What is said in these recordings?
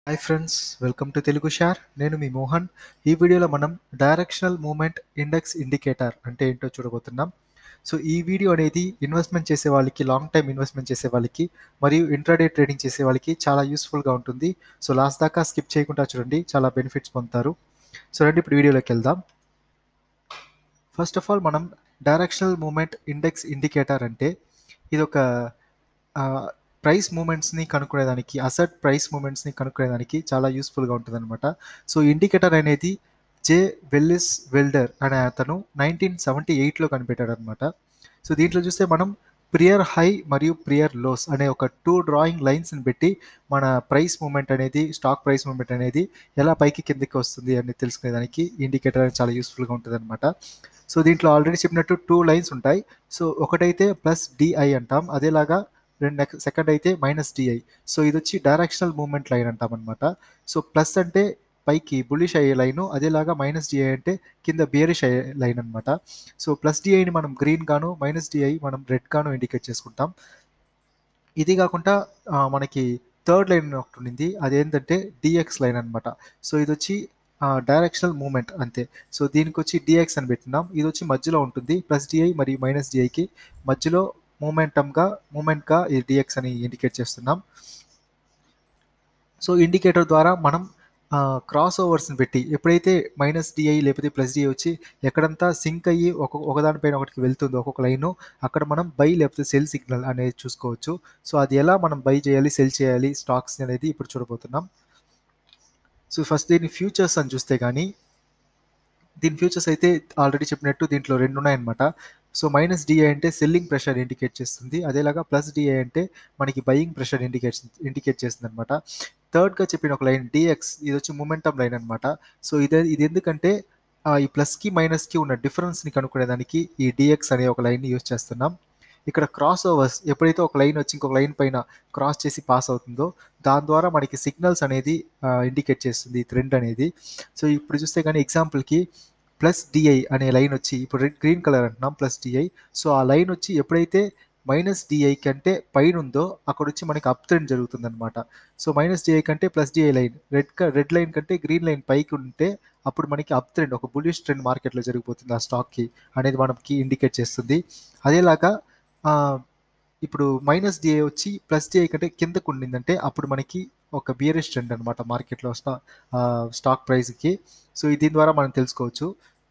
hi friends welcome to Telugu షార్ నేను మీ మోహన్ ఈ వీడియోలో మనం డైరెక్షనల్ మూమెంట్ ఇండెక్స్ ఇండికేటర్ అంటే ఏంటో చూడబోతున్నాం సో ఈ వీడియో అనేది ఇన్వెస్ట్మెంట్ చేసే వాళ్ళకి లాంగ్ టైం ఇన్వెస్ట్మెంట్ చేసే వాళ్ళకి మరియు ఇంట్రాడే ట్రేడింగ్ చేసే వాళ్ళకి చాలా యూస్ఫుల్గా ఉంటుంది సో లాస్ట్ దాకా స్కిప్ చేయకుండా చూడండి చాలా బెనిఫిట్స్ పొందుతారు సో రండి ఇప్పుడు వీడియోలోకి వెళ్దాం ఫస్ట్ ఆఫ్ ఆల్ మనం డైరెక్షనల్ మూమెంట్ ఇండెక్స్ ఇండికేటర్ అంటే ఇది ఒక ప్రైస్ మూమెంట్స్ని కనుక్కునేదానికి అసెట్ ప్రైస్ మూమెంట్స్ని కనుక్కునేదానికి చాలా యూస్ఫుల్గా ఉంటుంది అనమాట సో ఇండికేటర్ అనేది జే వెల్లిస్ వెల్డర్ అనే అతను నైన్టీన్ సెవెంటీ ఎయిట్లో కనిపెట్టాడు అనమాట సో దీంట్లో చూస్తే మనం ప్రియర్ హై మరియు ప్రియర్ లోస్ అనే ఒక టూ డ్రాయింగ్ లైన్స్ని పెట్టి మన ప్రైస్ మూమెంట్ అనేది స్టాక్ ప్రైస్ మూమెంట్ అనేది ఎలా పైకి కిందకి వస్తుంది అని తెలుసుకునేదానికి ఇండికేటర్ అనేది చాలా యూస్ఫుల్గా ఉంటుంది అనమాట సో దీంట్లో ఆల్రెడీ చెప్పినట్టు టూ లైన్స్ ఉంటాయి సో ఒకటైతే ప్లస్ డిఐ అంటాం అదేలాగా రెండు నెక్స్ట్ సెకండ్ అయితే మైనస్ డిఐ సో ఇది వచ్చి డైరెక్షనల్ మూమెంట్ లైన్ అంటాం అనమాట సో ప్లస్ అంటే పైకి బులిష్ అయ్యే లైను అదేలాగా మైనస్ డిఐ అంటే కింద బేరిష్ అయ్యే లైన్ అనమాట సో ప్లస్ డిఐని మనం గ్రీన్ గాను మైనస్ డిఐ మనం రెడ్ గాను ఇండికేట్ చేసుకుంటాం ఇది కాకుండా మనకి థర్డ్ లైన్ ఒకటి ఉండింది అదేంటంటే డిఎక్స్ లైన్ అనమాట సో ఇది వచ్చి డైరెక్షనల్ మూమెంట్ అంతే సో దీనికి వచ్చి డిఎక్స్ అని పెట్టినాం ఇది వచ్చి మధ్యలో ఉంటుంది ప్లస్ డిఐ మరియు మైనస్ డిఐకి మధ్యలో మూమెంటమ్గా మూమెంట్గా ఈ డిఎక్స్ అని ఇండికేట్ చేస్తున్నాం సో ఇండికేటర్ ద్వారా మనం క్రాస్ ఓవర్స్ని పెట్టి ఎప్పుడైతే మైనస్ డిఐ లేకపోతే ప్లస్ డిఐ వచ్చి ఎక్కడంతా సింక్ అయ్యి ఒక ఒకదానిపైన ఒకటికి వెళ్తుందో ఒక్కొక్క లైను అక్కడ మనం బై లేకపోతే సెల్ సిగ్నల్ అనేది చూసుకోవచ్చు సో అది ఎలా మనం బై చేయాలి సెల్ చేయాలి స్టాక్స్ అనేది ఇప్పుడు చూడబోతున్నాం సో ఫస్ట్ దీని ఫ్యూచర్స్ అని చూస్తే కానీ దీని ఫ్యూచర్స్ అయితే ఆల్రెడీ చెప్పినట్టు దీంట్లో రెండు ఉన్నాయన్నమాట సో మైనస్ డిఐ అంటే సెల్లింగ్ ప్రెషర్ ఇండికేట్ చేస్తుంది అదేలాగా ప్లస్ డిఐ అంటే మనకి బయింగ్ ప్రెషర్ ఇండికేట్ ఇండికేట్ చేస్తుంది అనమాట థర్డ్గా చెప్పిన ఒక లైన్ డిఎక్స్ ఇది వచ్చి మూమెంటమ్ లైన్ అనమాట సో ఇది ఇది ఎందుకంటే ఈ ప్లస్కి మైనస్కి ఉన్న డిఫరెన్స్ని కనుక్కునేదానికి ఈ డిఎక్స్ అనే ఒక లైన్ని యూజ్ చేస్తున్నాం ఇక్కడ క్రాస్ ఓవర్స్ ఎప్పుడైతే ఒక లైన్ వచ్చి ఇంకొక లైన్ పైన క్రాస్ చేసి పాస్ అవుతుందో దాని ద్వారా మనకి సిగ్నల్స్ అనేది ఇండికేట్ చేస్తుంది ట్రెండ్ అనేది సో ఇప్పుడు చూస్తే కానీ ఎగ్జాంపుల్కి ప్లస్ డిఐ అనే లైన్ వచ్చి ఇప్పుడు రెడ్ గ్రీన్ కలర్ అంటున్నాం ప్లస్ డిఐ సో ఆ లైన్ వచ్చి ఎప్పుడైతే మైనస్ డిఐ కంటే పైన ఉందో అక్కడ వచ్చి మనకి అప్ ట్రెండ్ జరుగుతుంది అనమాట సో మైనస్ డిఐ కంటే plus D I line red red line కంటే గ్రీన్ లైన్ పైకి ఉంటే అప్పుడు మనకి అప్ ట్రెండ్ ఒక బులిష్ ట్రెండ్ మార్కెట్లో జరిగిపోతుంది ఆ స్టాక్కి అనేది మనకి ఇండికేట్ చేస్తుంది అదేలాగా ఇప్పుడు మైనస్ డిఐ వచ్చి ప్లస్ డిఐ కంటే కిందకు ఉండిందంటే అప్పుడు మనకి ఒక బియరెస్ట్ ట్రెండ్ అనమాట మార్కెట్లో స్టా స్టాక్ ప్రైస్కి సో దీని ద్వారా మనం తెలుసుకోవచ్చు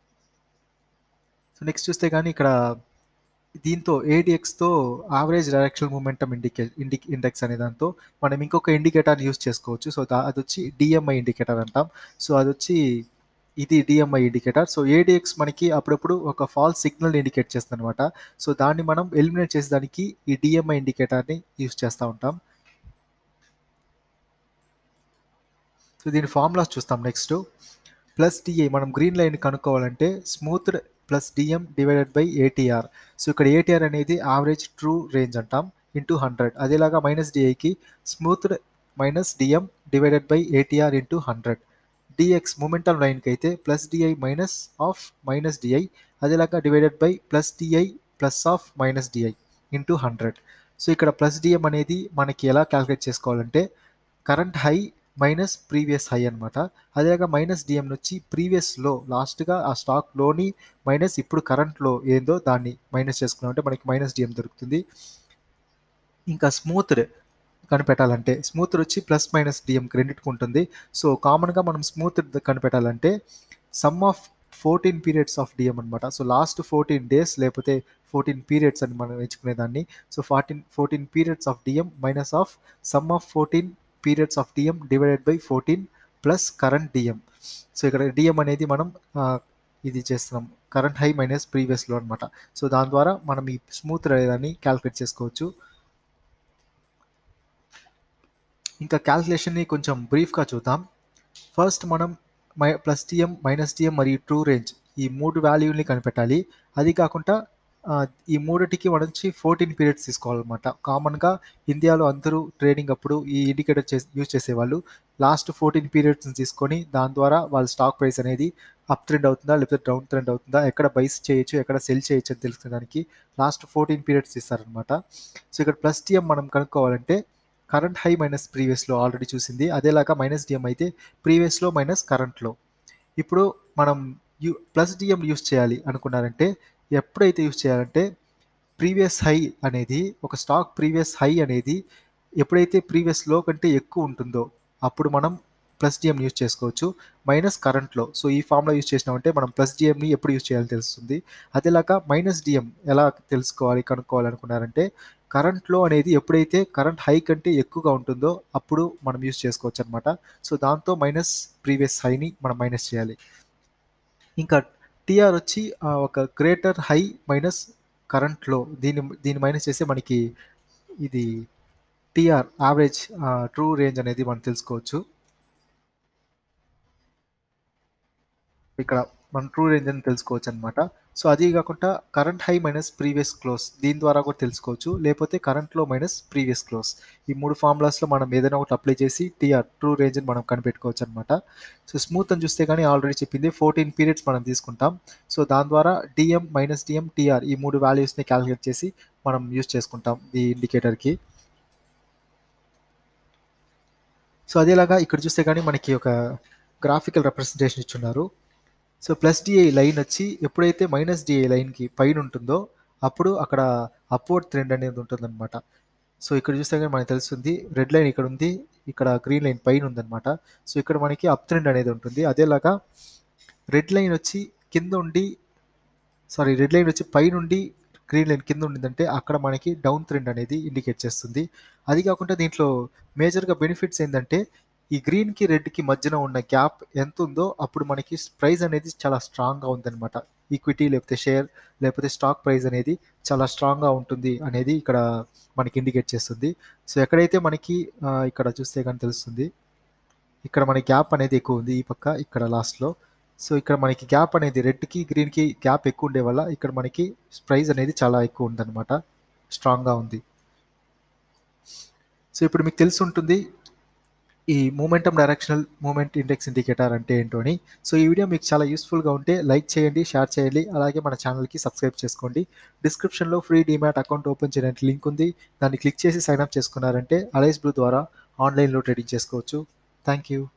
సో నెక్స్ట్ చూస్తే కానీ ఇక్కడ దీంతో ఏడిఎక్స్తో యావరేజ్ డైరెక్షనల్ మూమెంటమ్ ఇండికే ఇండి ఇండెక్స్ అనే దాంతో మనం ఇంకొక ఇండికేటర్ని యూస్ చేసుకోవచ్చు సో అది వచ్చి డిఎంఐ ఇండికేటర్ అంటాం సో అది వచ్చి ఇది డిఎంఐ ఇండికేటర్ సో ఏడిఎక్స్ మనకి అప్పుడప్పుడు ఒక ఫాల్స్ సిగ్నల్ ఇండికేట్ చేస్తుంది అనమాట సో దాన్ని మనం ఎలిమినేట్ చేసేదానికి ఈ డిఎంఐ ఇండికేటర్ని యూస్ చేస్తూ ఉంటాం సో దీని ఫార్ములాస్ చూస్తాం నెక్స్ట్ ప్లస్ డిఐ మనం గ్రీన్ లైన్ కనుక్కోవాలంటే smoothed plus D M divided by A T R so ఇక్కడ ఏటీఆర్ అనేది యావరేజ్ ట్రూ రేంజ్ అంటాం ఇంటూ హండ్రెడ్ అదేలాగా మైనస్ డిఐకి smoothed minus D M divided by A T R into hundred D X momentum లైన్కి అయితే plus D I minus of minus D I అదేలాగా divided by plus D I plus of minus D I into hundred so ఇక్కడ plus D M అనేది మనకి ఎలా calculate చేసుకోవాలంటే current high minus previous high అనమాట అదేలాగా మైనస్ డిఎం వచ్చి ప్రీవియస్ లో లాస్ట్గా ఆ స్టాక్ లోని మైనస్ ఇప్పుడు కరెంట్ లో ఏందో దాన్ని మైనస్ చేసుకున్నామంటే మనకి మైనస్ డిఎం దొరుకుతుంది ఇంకా స్మూత్డ్ కనిపెట్టాలంటే స్మూత్ వచ్చి ప్లస్ మైనస్ డిఎంకి రెండింటికి ఉంటుంది సో కామన్గా మనం స్మూత్ కనిపెట్టాలంటే sum of fourteen periods of D M అనమాట సో లాస్ట్ ఫోర్టీన్ డేస్ లేకపోతే ఫోర్టీన్ పీరియడ్స్ అని మనం ఎంచుకునేదాన్ని so fourteen fourteen periods of D M minus of sum of fourteen periods of D M divided by fourteen plus current D M so ఇక్కడ D M అనేది మనం ఇది చేస్తున్నాం కరెంట్ హై మైనస్ ప్రీవియస్లో అనమాట సో దాని ద్వారా మనం ఈ స్మూత్ అనేదాన్ని క్యాలిక్యులేట్ చేసుకోవచ్చు ఇంకా క్యాల్కులేషన్ని కొంచెం బ్రీఫ్గా చూద్దాం ఫస్ట్ మనం మై ప్లస్ టీఎం మైనస్ టీఎం మరియు ట్రూ రేంజ్ ఈ మూడు వాల్యూని కనిపెట్టాలి అది కాకుండా ఈ మూడిటికి మనం వచ్చి ఫోర్టీన్ పీరియడ్స్ తీసుకోవాలన్నమాట కామన్గా ఇండియాలో అందరూ ట్రేడింగ్ అప్పుడు ఈ ఇండికేటర్ చే యూజ్ చేసేవాళ్ళు లాస్ట్ ఫోర్టీన్ పీరియడ్స్ని తీసుకొని దాని ద్వారా వాళ్ళ స్టాక్ ప్రైస్ అనేది అప్ ట్రెండ్ అవుతుందా లేకపోతే డౌన్ ట్రెండ్ అవుతుందా ఎక్కడ బైస్ చేయొచ్చు ఎక్కడ సెల్ చేయొచ్చు అని తెలుసుకోవడానికి లాస్ట్ ఫోర్టీన్ పీరియడ్స్ ఇస్తారనమాట సో ఇక్కడ ప్లస్ టీఎం మనం కనుక్కోవాలంటే కరెంట్ హై మైనస్ ప్రీవియస్లో ఆల్రెడీ చూసింది అదేలాగా మైనస్ డిఎం అయితే ప్రీవియస్లో మైనస్ కరెంట్లో ఇప్పుడు మనం యూ ప్లస్ డిఎం యూస్ చేయాలి అనుకున్నారంటే ఎప్పుడైతే యూస్ చేయాలంటే ప్రీవియస్ హై అనేది ఒక స్టాక్ ప్రీవియస్ హై అనేది ఎప్పుడైతే ప్రీవియస్ లో కంటే ఎక్కువ ఉంటుందో అప్పుడు మనం ప్లస్ డిఎం యూస్ చేసుకోవచ్చు మైనస్ కరెంట్లో సో ఈ ఫామ్లో యూస్ చేసినామంటే మనం ప్లస్ డిఎంని ఎప్పుడు యూస్ చేయాలో తెలుస్తుంది అదేలాగా మైనస్ డిఎం ఎలా తెలుసుకోవాలి కనుక్కోవాలి అనుకున్నారంటే కరెంట్లో అనేది ఎప్పుడైతే కరెంట్ హై కంటే ఎక్కువగా ఉంటుందో అప్పుడు మనం యూస్ చేసుకోవచ్చు అనమాట సో దాంతో మైనస్ ప్రీవియస్ హైని మనం మైనస్ చేయాలి ఇంకా టీఆర్ వచ్చి ఆ, ఒక గ్రేటర్ హై మైనస్ కరెంట్లో దీన్ని దీన్ని మైనస్ చేస్తే మనకి ఇది టీఆర్ యావరేజ్ ట్రూ రేంజ్ అనేది మనం తెలుసుకోవచ్చు ఇక్కడ మనం ట్రూ రేంజ్ అని తెలుసుకోవచ్చు అనమాట సో అది కాకుండా current high minus previous close దీని ద్వారా కూడా తెలుసుకోవచ్చు లేకపోతే కరెంట్లో మైనస్ ప్రీవియస్ క్లోజ్ ఈ మూడు ఫార్ములాస్లో మనం ఏదైనా ఒకటి అప్లై చేసి టీఆర్ ట్రూ రేంజ్ మనం కనిపెట్టుకోవచ్చు అనమాట సో స్మూత్ అని చూస్తే కానీ ఆల్రెడీ చెప్పింది ఫోర్టీన్ పీరియడ్స్ మనం తీసుకుంటాం సో దాని ద్వారా డిఎం మైనస్ డిఎం టీఆర్ ఈ మూడు వాల్యూస్ని క్యాలిక్యులేట్ చేసి మనం యూస్ చేసుకుంటాం ఈ ఇండికేటర్కి సో అదేలాగా ఇక్కడ చూస్తే కానీ మనకి ఒక గ్రాఫికల్ రిప్రజెంటేషన్ ఇచ్చున్నారు సో ప్లస్ డిఐ లైన్ వచ్చి ఎప్పుడైతే మైనస్ డిఐ లైన్కి పైన ఉంటుందో అప్పుడు అక్కడ అప్వర్డ్ ట్రెండ్ అనేది ఉంటుందన్నమాట సో ఇక్కడ చూస్తే కానీ మనకి తెలుస్తుంది రెడ్ లైన్ ఇక్కడ ఉంది ఇక్కడ గ్రీన్ లైన్ పైన ఉందన్నమాట సో ఇక్కడ మనకి అప్ ట్రెండ్ అనేది ఉంటుంది అదేలాగా రెడ్ లైన్ వచ్చి కింద ఉండి సారీ రెడ్ లైన్ వచ్చి పైనుండి గ్రీన్ లైన్ కింద ఉండిందంటే అక్కడ మనకి డౌన్ ట్రెండ్ అనేది ఇండికేట్ చేస్తుంది అది కాకుండా దీంట్లో మేజర్గా బెనిఫిట్స్ ఏంటంటే ఈ గ్రీన్కి రెడ్కి మధ్యన ఉన్న గ్యాప్ ఎంత ఉందో అప్పుడు మనకి ప్రైస్ అనేది చాలా స్ట్రాంగ్గా ఉందన్నమాట ఈక్విటీ లేకపోతే షేర్ లేకపోతే స్టాక్ ప్రైస్ అనేది చాలా స్ట్రాంగ్గా ఉంటుంది అనేది ఇక్కడ మనకి ఇండికేట్ చేస్తుంది సో ఎక్కడైతే మనకి ఆ, ఇక్కడ చూస్తే కానీ తెలుస్తుంది ఇక్కడ మన గ్యాప్ అనేది ఎక్కువ ఉంది ఈ పక్క ఇక్కడ లాస్ట్లో సో ఇక్కడ మనకి గ్యాప్ అనేది రెడ్కి గ్రీన్కి గ్యాప్ ఎక్కువ ఉండే వల్ల ఇక్కడ మనకి ప్రైస్ అనేది చాలా ఎక్కువ ఉందన్నమాట స్ట్రాంగ్గా ఉంది సో ఇప్పుడు మీకు తెలిసి ఉంటుంది ఈ momentum directional movement index indicator అంటే ఏంటో అని సో ఈ వీడియో మీకు చాలా యూస్ఫుల్గా ఉంటే లైక్ చేయండి షేర్ చేయండి అలాగే మన ఛానల్కి సబ్స్క్రైబ్ చేసుకోండి డిస్క్రిప్షన్లో ఫ్రీ డిమాట్ అకౌంట్ ఓపెన్ చేయడానికి లింక్ ఉంది దాన్ని క్లిక్ చేసి సైన్ అప్ చేసుకున్నారంటే అలైస్ బ్లూ ద్వారా ఆన్లైన్లో ట్రేడింగ్ చేసుకోవచ్చు థ్యాంక్ యూ